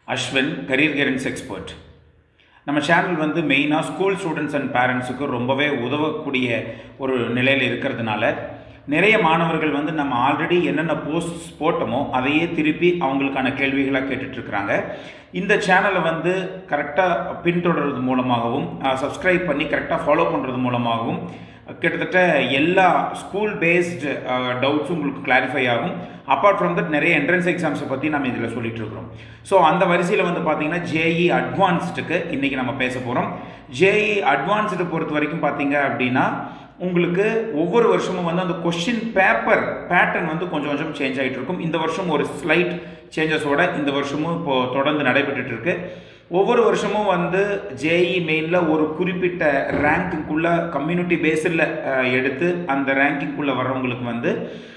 Ashwin career guidance expert நம்ம channel வந்து மெயினாக ஸ்கூல் ஸ்டூடெண்ட்ஸ் அண்ட் பேரண்ட்ஸுக்கு ரொம்பவே உதவக்கூடிய ஒரு நிலையில் இருக்கிறதுனால நிறைய மாணவர்கள் வந்து நம்ம ஆல்ரெடி என்னென்ன போஸ்ட்ஸ் போட்டோமோ அதையே திருப்பி அவங்களுக்கான கேள்விகளாக கேட்டுட்ருக்குறாங்க இந்த சேனலை வந்து கரெக்டாக பின்தொடர்றது மூலமாகவும் சப்ஸ்கிரைப் பண்ணி கரெக்டாக ஃபாலோ பண்ணுறது மூலமாகவும் கிட்டத்தட்ட எல்லா ஸ்கூல் பேஸ்டு டவுட்ஸும் உங்களுக்கு கிளாரிஃபை ஆகும் அப்பார்ட் ஃப்ரம் தட் நிறைய என்ட்ரன்ஸ் எக்ஸாம்ஸை பற்றி நம்ம இதில் சொல்லிட்டு இருக்கிறோம் ஸோ அந்த வரிசையில் வந்து பார்த்தீங்கன்னா ஜேஇ அட்வான்ஸ்டுக்கு இன்றைக்கி நம்ம பேச போகிறோம் ஜேஇ அட்வான்ஸ்டு பொறுத்த வரைக்கும் பார்த்தீங்க அப்படின்னா உங்களுக்கு ஒவ்வொரு வருஷமும் வந்து அந்த கொஷின் பேப்பர் பேட்டர்ன் வந்து கொஞ்சம் கொஞ்சம் சேஞ்ச் ஆகிட்டு இருக்கும் இந்த வருஷம் ஒரு ஸ்லைட் சேஞ்சஸோட இந்த வருஷமும் இப்போது தொடர்ந்து நடைபெற்றுட்டு இருக்கு ஒவ்வொரு வருஷமும் வந்து ஜேஇ மெயினில் ஒரு குறிப்பிட்ட ரேங்க்குள்ளே கம்யூனிட்டி பேஸில் எடுத்து அந்த ரேங்கிங்குள்ளே வர்றவங்களுக்கு வந்து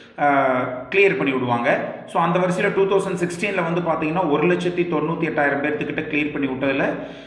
கிளியர் பண்ணி விடுவாங்க ஸோ அந்த வரிசையில் டூ தௌசண்ட் சிக்ஸ்டீனில் வந்து பார்த்தீங்கன்னா ஒரு லட்சத்தி தொண்ணூற்றி எட்டாயிரம் பேர்த்துக்கிட்ட கிளியர் பண்ணி விட்டதில்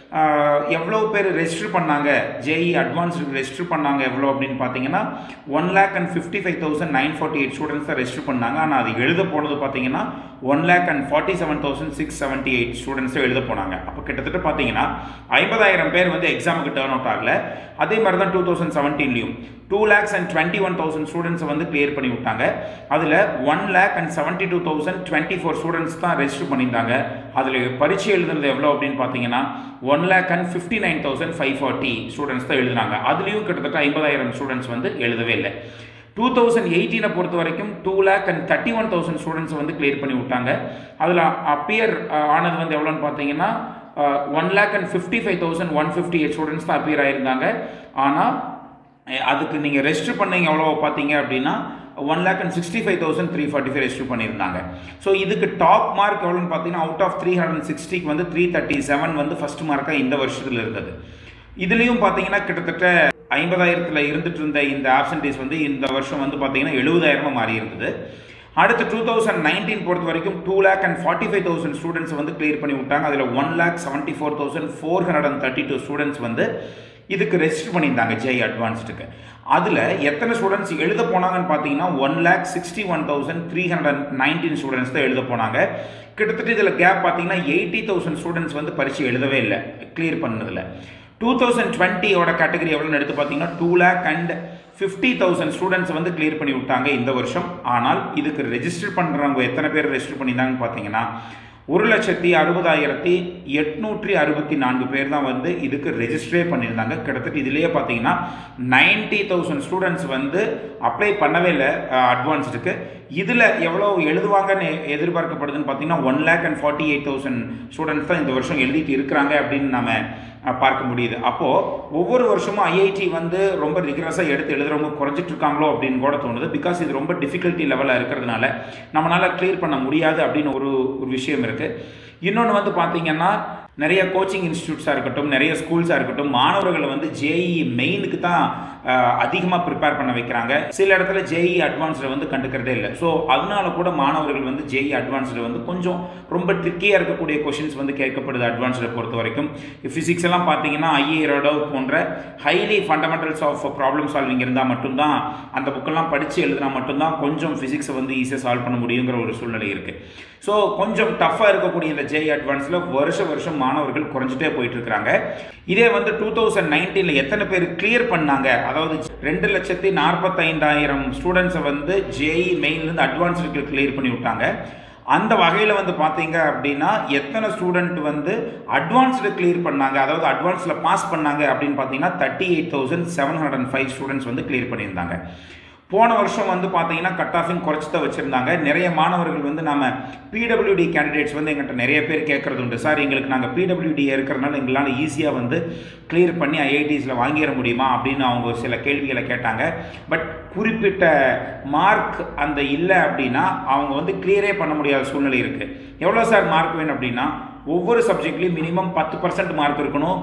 எவ்வளோ பேர் ரெஜிஸ்டர் பண்ணாங்க ஜேஇ அட்வான்ஸ்டு ரெஜிஸ்டர் பண்ணாங்க எவ்வளோ அப்படின்னு பார்த்தீங்கன்னா one lakh and fifty five thousand nine forty eight students தான் ரெஜிஸ்டர் பண்ணாங்க ஆனால் அது எழுத போனது பார்த்தீங்கன்னா one lakh and forty seven thousand six seventy eight ஸ்டூடெண்ட்ஸும் எழுத போனாங்க அப்போ கிட்டத்தட்ட பார்த்தீங்கன்னா ஐம்பதாயிரம் பேர் வந்து எக்ஸாமுக்கு டேர்ன் அவுட் ஆகல அதே மாதிரி தான் டூ தௌசண்ட் செவன்டீன்லையும் two lakhs and twenty one thousand ஸ்டூடெண்ட்ஸை வந்து கிளியர் பண்ணி விட்டாங்க அதில் one lakh and seventy two thousand twenty four students தான் ரெஜிஸ்டர் பண்ணியிருந்தாங்க அதில் பரீட்சை எழுதுனது எவ்வளோ அப்படின்னு பார்த்தீங்கன்னா one lakh and fifty nine thousand five forty students தான் எழுதுனாங்க அதுலேயும் கிட்டத்தட்ட ஐம்பதாயிரம் ஸ்டூடெண்ட்ஸ் வந்து எழுதவே இல்லை டூ தௌசண்ட் எயிட்டீனை பொறுத்த வரைக்கும் two lakh and thirty one thousand students வந்து கிளியர் பண்ணி விட்டாங்க அதில் அப்பியர் ஆனது வந்து எவ்வளோன்னு பார்த்தீங்கன்னா one lakh and fifty five thousand one fifty eight students தான் அப்பியர் ஆயிருந்தாங்க ஆனால் அதுக்கு நீங்கள் ரெஜிஸ்டர் பண்ணீங்க எவ்வளோ பார்த்தீங்க அப்படின்னா one lakh and sixty five thousand three forty five register பண்ணியிருந்தாங்க ஸோ இதுக்கு டாப் மார்க் எவ்வளோன்னு பார்த்தீங்கன்னா அவுட் ஆஃப் த்ரீ ஹண்ட்ரட் சிக்ஸ்டிக்கு வந்து த்ரீ தேர்ட்டி செவன் வந்து ஃபஸ்ட் மார்க்காக இந்த வருஷத்தில் இருந்தது இதுலேயும் பார்த்தீங்கன்னா கிட்டத்தட்ட ஐம்பதாயிரத்தில் இருந்துட்டு இருந்த இந்த ஆப்சன்டேஜ் வந்து இந்த வருஷம் வந்து பார்த்தீங்கன்னா எழுபதாயிரமாக மாறி இருந்தது அடுத்து டூ தௌசண்ட் நைன்டீன் பொறுத்த வரைக்கும் two lakh and forty five thousand students வந்து கிளியர் பண்ணி விட்டாங்க அதில் one lakh seventy four thousand four hundred and thirty two students வந்து இதுக்கு ரெஜிஸ்டர் பண்ணியிருந்தாங்க ஜெய் அட்வான்ஸ்டுக்கு அதில் எத்தனை ஸ்டூடெண்ட்ஸ் எழுத போனாங்கன்னு பார்த்தீங்கன்னா one lakh sixty one thousand three hundred nineteen students தான் எழுத போனாங்க கிட்டத்தட்ட இதில் கேப் பார்த்தீங்கன்னா எயிட்டி தௌசண்ட் ஸ்டூடெண்ட்ஸ் வந்து பரிசு எழுதவே இல்லை கிளியர் பண்ணதில் டூ தௌசண்ட் டுவெண்ட்டியோட கேட்டகரி எவ்வளோன்னு எடுத்து பார்த்தீங்கன்னா two lakh and fifty thousand students வந்து கிளியர் பண்ணி விட்டாங்க இந்த வருஷம் ஆனால் இதுக்கு ரெஜிஸ்டர் பண்ணுறவங்க எத்தனை பேர் ரெஜிஸ்டர் பண்ணியிருந்தாங்கன்னு பார்த்தீங்கன்னா ஒரு லட்சத்தி அறுபதாயிரத்தி எட்நூற்றி அறுபத்தி நான்கு பேர் தான் வந்து இதுக்கு ரெஜிஸ்டரே பண்ணியிருந்தாங்க கிட்டத்தட்ட இதுலேயே பார்த்தீங்கன்னா நைன்டி தௌசண்ட் ஸ்டூடெண்ட்ஸ் வந்து அப்ளை பண்ணவே இல்லை அட்வான்ஸ்டுக்கு இதில் எவ்வளோ எழுதுவாங்கன்னு எதிர்பார்க்கப்படுதுன்னு பார்த்தீங்கன்னா one lakh and forty eight thousand students தான் இந்த வருஷம் எழுதிட்டு இருக்கிறாங்க அப்படின்னு நம்ம பார்க்க முடியுது அப்போது ஒவ்வொரு வருஷமும் ஐஐடி வந்து ரொம்ப ரிகரஸாக எடுத்து எழுதுறவங்க குறைஞ்சிட்டு இருக்காங்களோ அப்படின்னு கூட தோணுது பிகாஸ் இது ரொம்ப டிஃபிகல்ட்டி லெவலில் இருக்கிறதுனால நம்மளால் கிளியர் பண்ண முடியாது அப்படின்னு ஒரு ஒரு விஷயம் இருக்குது இன்னொன்று வந்து பார்த்தீங்கன்னா நிறைய கோச்சிங் இன்ஸ்டியூட்ஸாக இருக்கட்டும் நிறைய ஸ்கூல்ஸாக இருக்கட்டும் மாணவர்களை வந்து ஜேஇ மெயினுக்கு தான் அதிகமாக ப்ரிப்பேர் பண்ண வைக்கிறாங்க சில இடத்துல ஜேஇ அட்வான்ஸ்டில் வந்து கண்டுக்கிறதே இல்லை ஸோ அதனால கூட மாணவர்கள் வந்து ஜேஇ அட்வான்ஸ்டில் வந்து கொஞ்சம் ரொம்ப ட்ரிக்கியாக இருக்கக்கூடிய கொஷின்ஸ் வந்து கேட்கப்படுது அட்வான்ஸ்டில் பொறுத்த வரைக்கும் ஃபிசிக்ஸ் எல்லாம் பார்த்தீங்கன்னா ஐஏ ரடவ் போன்ற highly fundamentals of problem solving இருந்தால் மட்டும்தான் அந்த புக்கெல்லாம் படித்து எழுதினா மட்டும்தான் கொஞ்சம் ஃபிசிக்ஸை வந்து ஈஸியாக சால்வ் பண்ண முடியுங்கிற ஒரு சூழ்நிலை இருக்குது ஸோ கொஞ்சம் டஃப்பாக இருக்கக்கூடிய இந்த ஜேஇ அட்வான்ஸில் வருஷ வருஷம் மாணவர்கள் குறைஞ்சிட்டே போயிட்டு இருக்கிறாங்க இதே வந்து டூ தௌசண்ட் நைன்டீனில் எத்தனை பேர் கிளியர் பண்ணாங்க அதாவது ரெண்டு லட்சத்தி நாற்பத்தைந்தாயிரம் ஸ்டூடெண்ட்ஸை வந்து ஜேஇ மெயின்லேருந்து அட்வான்ஸ்டுக்கு கிளியர் பண்ணி விட்டாங்க அந்த வகையில் வந்து பார்த்தீங்க அப்படின்னா எத்தனை ஸ்டூடெண்ட் வந்து அட்வான்ஸ்டு கிளியர் பண்ணாங்க அதாவது அட்வான்ஸில் பாஸ் பண்ணாங்க அப்படின்னு பார்த்தீங்கன்னா thirty eight thousand seven hundred and five students வந்து கிளியர் பண்ணியிருந்தாங்க போன வருஷம் வந்து பார்த்தீங்கன்னா கட் ஆஃபிங் குறைச்சி தான் வச்சுருந்தாங்க நிறைய மாணவர்கள் வந்து நம்ம பிடபிள்யூடி கேண்டிடேட்ஸ் வந்து எங்கிட்ட நிறைய பேர் கேட்குறது உண்டு சார் எங்களுக்கு நாங்கள் பிடபிள்யூடி இருக்கிறனால எங்களால் ஈஸியாக வந்து கிளியர் பண்ணி ஐஐடிஸில் வாங்கிட முடியுமா அப்படின்னு அவங்க சில கேள்விகளை கேட்டாங்க பட் குறிப்பிட்ட மார்க் அந்த இல்லை அப்படின்னா அவங்க வந்து கிளியரே பண்ண முடியாத சூழ்நிலை இருக்குது எவ்வளோ சார் மார்க் வேணும் அப்படின்னா ஒவ்வொரு சப்ஜெக்ட்லேயும் மினிமம் பத்து பர்சன்ட் மார்க் இருக்கணும்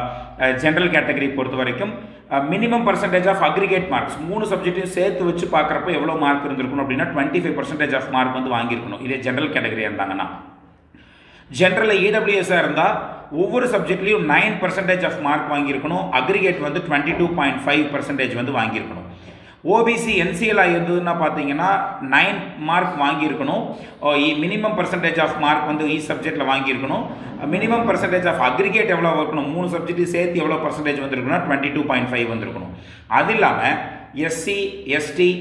ஜென்ரல் கேட்டகரி பொறுத்த வரைக்கும் minimum percentage of aggregate marks மூணு சப்ஜெக்ட்டையும் சேர்த்து வச்சு பார்க்குறப்ப எவ்வளோ மார்க் இருந்திருக்கணும் அப்படின்னா twenty five percentage of mark வந்து வாங்கியிருக்கணும் இதே ஜென்ரல் கேட்டகரியாக இருந்தாங்கன்னா ஜென்ரலில் இடபிள்யூஎஸ்ஸாக இருந்தால் ஒவ்வொரு சப்ஜெக்ட்லேயும் நைன் பர்சன்டேஜ் ஆஃப் மார்க் வாங்கியிருக்கணும் அக்ரிகேட் வந்து twenty two point five percentage வந்து வாங்கியிருக்கணும் ஓபிசி என்சிஎலாக இருந்ததுன்னா பார்த்தீங்கன்னா நைன் மார்க் வாங்கியிருக்கணும் மினிமம் பர்சன்டேஜ் ஆஃப் மார்க் வந்து ஈ சப்ஜெக்டில் வாங்கியிருக்கணும் மினிமம் பர்சன்டேஜ் ஆஃப் அக்ரிகேட் எவ்வளோ இருக்கணும் மூணு சப்ஜெக்ட் சேர்த்து எவ்வளோ பர்சன்டேஜ் வந்திருக்கணும் டுவெண்ட்டி டூ பாயிண்ட் ஃபைவ் வந்திருக்கணும் அது இல்லாமல் எஸ்சி எஸ்டி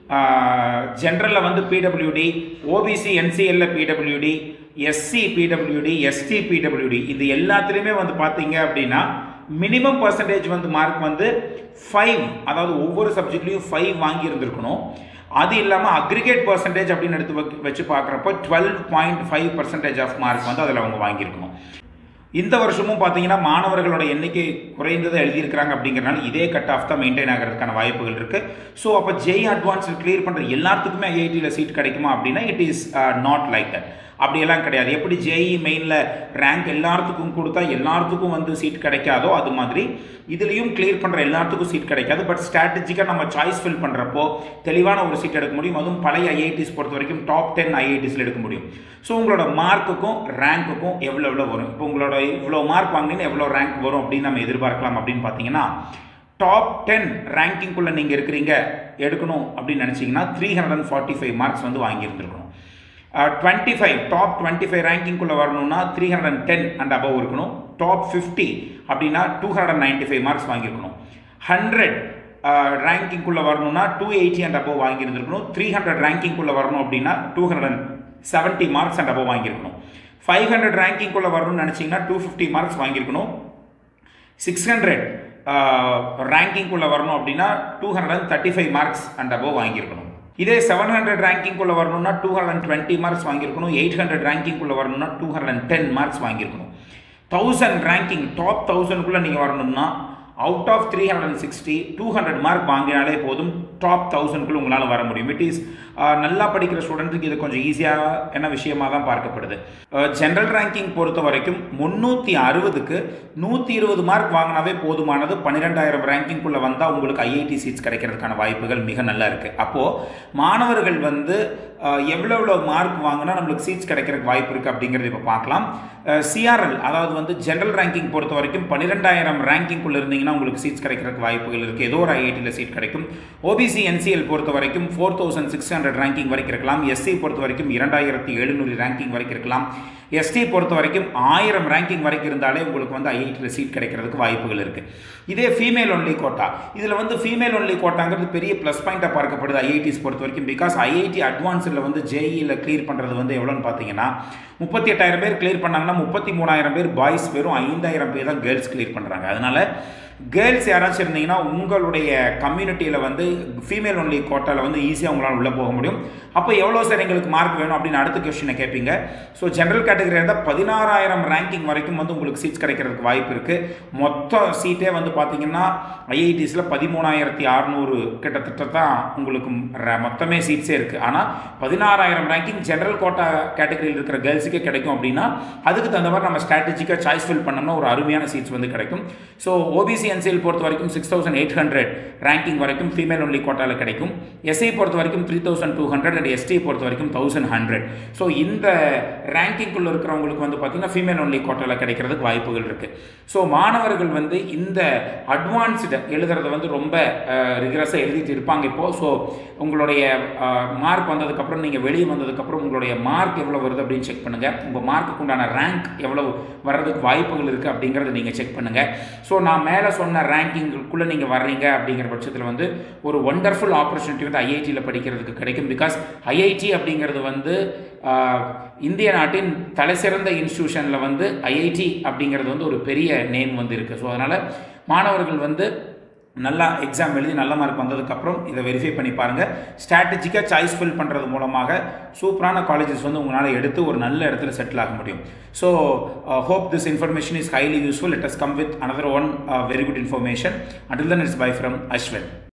ஜென்ரலில் வந்து பிடபிள்யூடி ஓபிசி என்சிஎல்ல PWD SC PWD ST PWD இது எல்லாத்துலேயுமே வந்து பார்த்தீங்க அப்படின்னா மினிமம் பர்சன்டேஜ் வந்து மார்க் வந்து ஃபைவ் அதாவது ஒவ்வொரு சப்ஜெக்ட்லேயும் ஃபைவ் வாங்கி இருந்திருக்கணும் அது இல்லாமல் அக்ரிகேட் பர்சன்டேஜ் அப்படின்னு எடுத்து வச்சு- வச்சு பார்க்குறப்போ twelve point five percentage of mark வந்து அதில் அவங்க வாங்கியிருக்கணும் இந்த வருஷமும் பார்த்தீங்கன்னா மாணவர்களோட எண்ணிக்கை குறைந்ததை எழுதியிருக்கிறாங்க அப்படிங்கிறனால இதே கட் ஆஃப் தான் மெயின்டைன் ஆகிறதுக்கான வாய்ப்புகள் இருக்குது ஸோ அப்போ ஜெய் அட்வான்ஸ் கிளியர் பண்ணுற எல்லாத்துக்குமே ஐஐடியில் சீட் கிடைக்குமா அப்படின்னா it is not like that அப்படியெல்லாம் கிடையாது எப்படி ஜேஇ மெயினில் ரேங்க் எல்லாத்துக்கும் கொடுத்தா எல்லாத்துக்கும் வந்து சீட் கிடைக்காதோ அது மாதிரி இதுலேயும் கிளியர் பண்ணுற எல்லாத்துக்கும் சீட் கிடைக்காது பட் ஸ்ட்ராட்டஜிக்காக நம்ம சாய்ஸ் ஃபில் பண்ணுறப்போ தெளிவான ஒரு சீட் எடுக்க முடியும் அதுவும் பழைய ஐஐடிஸ் பொறுத்த வரைக்கும் டாப் டென் ஐஐடிஸில் எடுக்க முடியும் ஸோ உங்களோட மார்க்குக்கும் ரேங்க்குக்கும் எவ்வளோ எவ்வளோ வரும் இப்போ உங்களோட இவ்வளோ மார்க் வாங்கினீங்கன்னா எவ்வளோ ரேங்க் வரும் அப்படின்னு நம்ம எதிர்பார்க்கலாம் அப்படின்னு பார்த்தீங்கன்னா டாப் டென் ரேங்கிங்குள்ளே நீங்கள் இருக்கிறீங்க எடுக்கணும் அப்படின்னு நினச்சிங்கன்னா three hundred and forty five marks வந்து வாங்கியிருந்துருக்கணும் twenty five top twenty five ரேங்கிங்குள்ளே வரணும்னா three hundred and ten and above இருக்கணும் டாப் ஃபிஃப்டி அப்படின்னா two hundred and ninety five marks வாங்கியிருக்கணும் ஹண்ட்ரட் ரேங்கிங்குள்ளே வரணும்னா டூ எயிட்டி அண்ட் அபவ் வாங்கியிருந்துருக்கணும் த்ரீ ஹண்ட்ரட் ரேங்கிங்குள்ளே வரணும் அப்படின்னா two hundred and seventy marks and above வாங்கியிருக்கணும் ஃபைவ் ஹண்ட்ரட் ரேங்கிங்குள்ளே வரணும்னு நினச்சிங்கன்னா டூ ஃபிஃப்டி மார்க்ஸ் வாங்கியிருக்கணும் சிக்ஸ் ஹண்ட்ரட் ரேங்கிங்குள்ளே வரணும் அப்படின்னா two hundred and thirty five marks and above வாங்கியிருக்கணும் இதே செவன் ஹண்ட்ரட் ரேங்கிங்குள்ளே வரணும்னா two hundred and twenty marks வாங்கியிருக்கணும் எயிட் ஹண்ட்ரட் ரேங்கிங்குள்ளே வரணும்னா two hundred and ten marks வாங்கியிருக்கணும் தௌசண்ட் ரேங்கிங் டாப் தௌசண்ட்குள்ளே நீங்கள் வரணும்னா out of three hundred and sixty two hundred mark வாங்கினாலே போதும் டாப் தௌசண்ட்குள்ளே உங்களால் வர முடியும் இட் இஸ் நல்லா படிக்கிற ஸ்டூடெண்ட்டுக்கு இது கொஞ்சம் ஈஸியாக என்ன விஷயமாக தான் பார்க்கப்படுது ஜென்ரல் ரேங்கிங் பொறுத்த வரைக்கும் முந்நூற்றி அறுபதுக்கு நூற்றி இருபது மார்க் வாங்கினாவே போதுமானது பன்னிரெண்டாயிரம் ரேங்கிங்குள்ளே வந்தால் உங்களுக்கு ஐஐடி சீட்ஸ் கிடைக்கிறதுக்கான வாய்ப்புகள் மிக நல்லா இருக்குது அப்போது மாணவர்கள் வந்து அஹ், எவ்வளோ எவ்வளோ மார்க் வாங்கினா நம்மளுக்கு சீட்ஸ் கிடைக்கிறதுக்கு வாய்ப்பு இருக்குது அப்படிங்கிறது இப்போ பார்க்கலாம் சிஆர்எல் அதாவது வந்து ஜென்ரல் ரேங்கிங் பொறுத்த வரைக்கும் பன்னிரெண்டாயிரம் ரேங்கிங்குள்ளே இருந்தீங்கன்னா உங்களுக்கு சீட்ஸ் கிடைக்கிறதுக்கு வாய்ப்புகள் இருக்குது ஏதோ ஒரு ஐஐடியில் சீட் கிடைக்கும் ஓபிசி என்சிஎல் பொறுத்த வரைக்கும் four thousand six hundred ranking வரைக்கும் இருக்கலாம் எஸ்சி பொறுத்த வரைக்கும் இரண்டாயிரத்தி எழுநூறு ரேங்கிங் வரைக்கும் இருக்கலாம் எஸ்டி பொறுத்த வரைக்கும் ஆயிரம் ரேங்கிங் வரைக்கும் இருந்தாலே உங்களுக்கு வந்து ஐஐடியில் சீட் கிடைக்கிறதுக்கு வாய்ப்புகள் இருக்குது இதே ஃபீமேல் ஒன்லி கோட்டா இதில் வந்து ஃபீமேல் ஒன்லி கோட்டாங்கிறது பெரிய ப்ளஸ் பாயிண்ட்டாக பார்க்கப்படுது ஐஐடிஸ் பொறுத்த வரைக்கும் பிகாஸ் ஐஐடி அட்வான்ஸில் வந்து ஜேஇயில் கிளியர் பண்ணுறது வந்து எவ்வளோன்னு பார்த்தீங்கன்னா முப்பத்தி எட்டாயிரம் பேர் கிளியர் பண்ணாங்கன்னா முப்பத்தி மூணாயிரம் பேர் பாய்ஸ் வெறும் ஐந்தாயிரம் பேர் தான் கேர்ள்ஸ் கிளியர் பண்ணுறாங்க அதனால் கேர்ள்ஸ் யாராச்சும் இருந்தீங்கன்னா உங்களுடைய கம்யூனிட்டியில் வந்து ஃபீமேல் ஒன்லி கோட்டாவில் வந்து ஈஸியாக உங்களால் உள்ளே போக முடியும் அப்போ எவ்வளோ சார் எங்களுக்கு மார்க் வேணும் அப்படின்னு அடுத்த கொஸ்டினை கேட்பீங்க ஸோ ஜென்ரல் கேட்டகரி இருந்தால் பதினாறாயிரம் ரேங்கிங் வரைக்கும் வந்து உங்களுக்கு சீட்ஸ் கிடைக்கிறதுக்கு வாய்ப்பு இருக்குது மொத்த சீட்டே வந்து பார்த்தீங்கன்னா ஐஐடிஸில் பதிமூணாயிரத்தி அறநூறு கிட்டத்தட்ட தான் உங்களுக்கு ர- மொத்தமே சீட்ஸே இருக்குது ஆனால் பதினாறாயிரம் ரேங்கிங் ஜென்ரல் கோட்டா கேட்டகரியில் இருக்கிற கேர்ள்ஸுக்கே கிடைக்கும் அப்படின்னா அதுக்கு தகுந்த மாதிரி நம்ம ஸ்ட்ராட்டஜிக்காக சாய்ஸ் ஃபில் பண்ணோம்னா ஒரு அருமையான சீட்ஸ் வந்து கிடைக்கும் ஸோ ஓபிசி என்சிஎல் பொறுத்த வரைக்கும் six thousand eight hundred ranking வரைக்கும் ஃபீமேல் ஒன்லி கோட்டாவில் கிடைக்கும் எஸ்ஐ பொறுத்த வரைக்கும் three thousand two hundred and ST பொறுத்த வரைக்கும் தௌசண்ட் ஹண்ட்ரட் ஸோ இந்த ரேங்கிங்குள்ளே இருக்கிறவங்களுக்கு வந்து பார்த்தீங்கன்னா ஃபீமேல் ஒன்லி கோட்டாவில் கிடைக்கிறதுக்கு வாய்ப்புகள் இருக்குது ஸோ மாணவர்கள் வந்து இந்த அட்வான்ஸ்டு எழுதுறத வந்து ரொம்ப ரிகரஸாக எழுதிட்டு இருப்பாங்க இப்போது ஸோ உங்களுடைய மார்க் வந்ததுக்கப்புறம் நீங்கள் வெளியே வந்ததுக்கப்புறம் உங்களுடைய மார்க் எவ்வளோ வருது அப்படின்னு செக் பண்ணுங்கள் உங்கள் மார்க்குக்கு உண்டான ரேங்க் எவ்வளோ வர்றதுக்கு வாய்ப்புகள் இருக்குது அப்படிங்கிறத நீங்கள் செக் பண்ணுங்கள் ஸோ நான் மேலே சொன்ன ரேங்கிங்குள்ளே நீங்கள் வர்றீங்க அப்படிங்கிற பட்சத்தில் வந்து ஒரு ஒண்டர்ஃபுல் ஆப்பர்ச்சுனிட்டி வந்து ஐஐடியில் படிக்கிறதுக்கு கிடைக்கும் பிகாஸ் ஐஐடி அப்படிங்கிறது வந்து ஆஹ், இந்திய நாட்டின் தலைசிறந்த இன்ஸ்டியூஷனில் வந்து ஐஐடி அப்படிங்கிறது வந்து ஒரு பெரிய நேம் வந்து இருக்குது ஸோ அதனால் மாணவர்கள் வந்து நல்லா எக்ஸாம் எழுதி நல்ல மார்க் வந்ததுக்கப்புறம் இதை வெரிஃபை பண்ணி பாருங்கள் ஸ்ட்ராட்டஜிக்காக சாய்ஸ் ஃபில் பண்ணுறது மூலமாக சூப்பரான காலேஜஸ் வந்து உங்களால் எடுத்து ஒரு நல்ல இடத்துல செட்டில் ஆக முடியும் so hope this information is highly useful let us come with another one very good information until then it's bye from அஸ்வன்